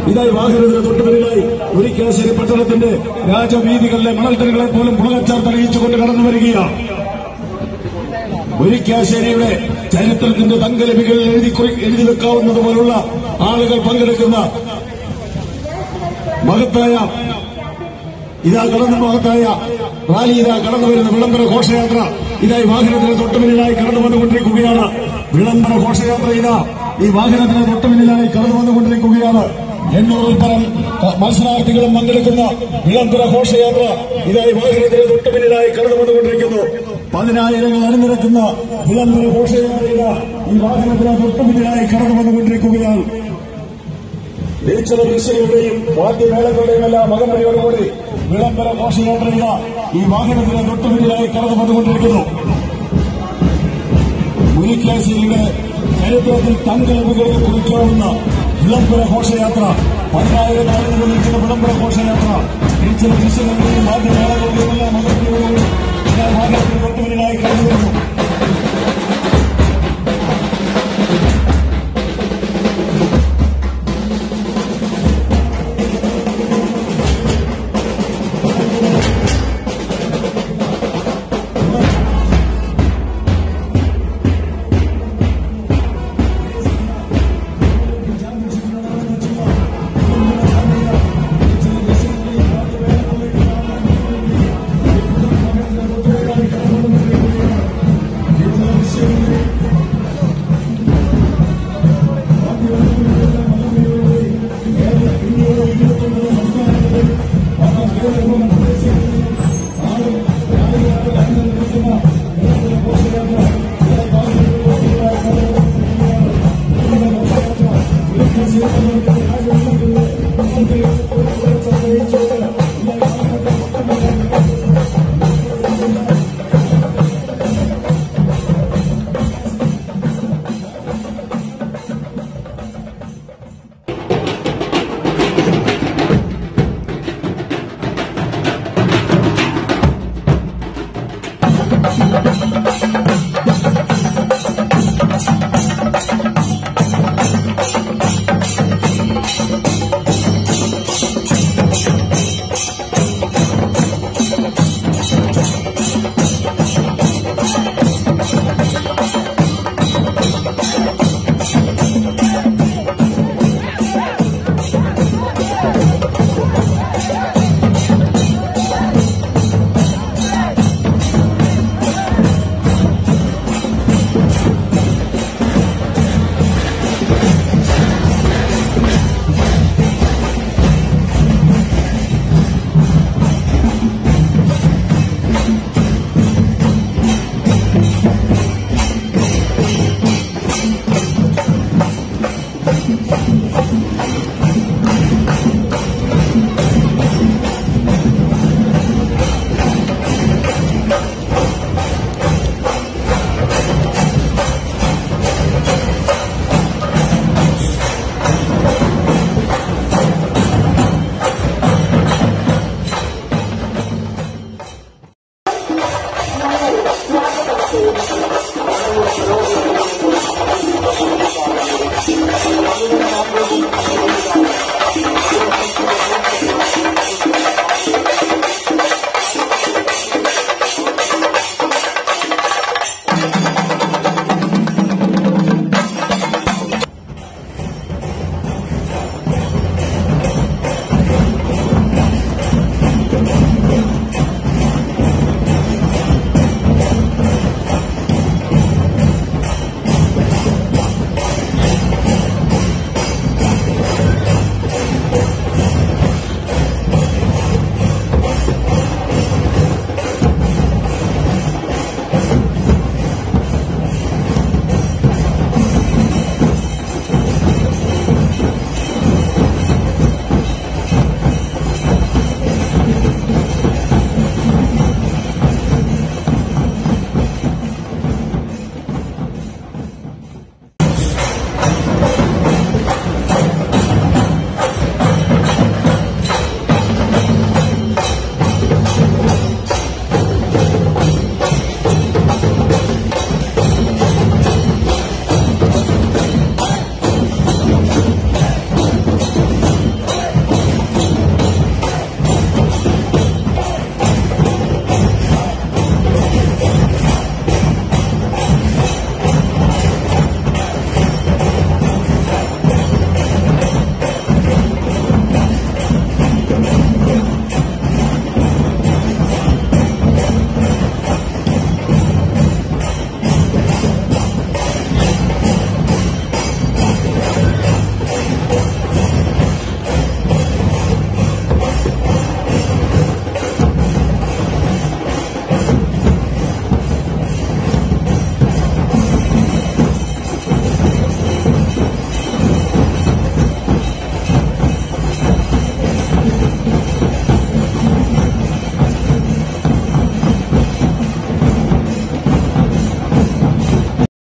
ഇതായി വാഹനത്തിന് തൊട്ടുപിന്നിലായി ഒരിക്കലശ്ശേരി പട്ടണത്തിന്റെ രാജവീതികളിലെ മണൽത്തരങ്ങളെ പോലും പുളകച്ചാർത്തറിയിച്ചുകൊണ്ട് കടന്നു വരികയാണ് മുരിക്കാശ്ശേരിയുടെ ചരിത്രത്തിന്റെ തങ്കലിപികളിൽ എഴുതി കുറി- എഴുതി വെക്കാവുന്നതുപോലുള്ള ആളുകൾ പങ്കെടുക്കുന്ന മഹത്തായ ഇതാ കടന്നു മഹത്തായ റാലി ഇതാ കടന്നു വരുന്ന വിളംബര ഘോഷയാത്ര ഇതായി വാഹനത്തിന് തൊട്ടുപിന്നിലായി കടന്നു വന്നുകൊണ്ടിരിക്കുകയാണ് വിളംബര ഘോഷയാത്ര ഇതാ ഈ വാഹനത്തിന് തൊട്ടുപിന്നിലായി കടന്നു വന്നുകൊണ്ടിരിക്കുകയാണ് എണ്ണൂറിൽ പരം ക- മത്സരാർത്ഥികളും പങ്കെടുക്കുന്ന വിളംബര ഘോഷയാത്ര ഇതായി വാഹനത്തിന് തൊട്ടുപിന്നിലായി കടന്നു വന്നുകൊണ്ടിരിക്കുന്നു പതിനായിരങ്ങൾ അണിനിരക്കുന്ന വിളംബര ഘോഷയാത്ര ഇതാ ഈ വാഹനത്തിന് തൊട്ടുപിന്നിലായി കടന്നു വന്നുകൊണ്ടിരിക്കുകയാണ് നീച്ചല ദൃശ്യങ്ങളുടെയും വാദ്യമേളങ്ങളുടെയും എല്ലാം അകമ്പടിയോടുകൂടി വിളംബര ഘോഷയാത്രയില്ല ഈ വാഹനത്തിന് തൊട്ടുപിന്നിലായി കടന്നു വന്നുകൊണ്ടിരിക്കുന്നു മുരിക്കാശ്ശേരിയുടെ ചരിത്രത്തിൽ തങ്കലവുകൾക്ക് കുറിക്കാവുന്ന വിളംബര ഘോഷയാത്ര പതിനായിരം ആളുകൾ നിൽക്കുന്ന വിളംബര ഘോഷയാത്ര നീച്ചല ദൃശ്യങ്ങളുടെയും വാദ്യമേളകളുടെയും എല്ലാം അകമ്പടിയോടുകൂടി ഈ വാഹനത്തിന് തൊട്ടുപിന്നിലായി കടന്നു വരുന്നു Thank you.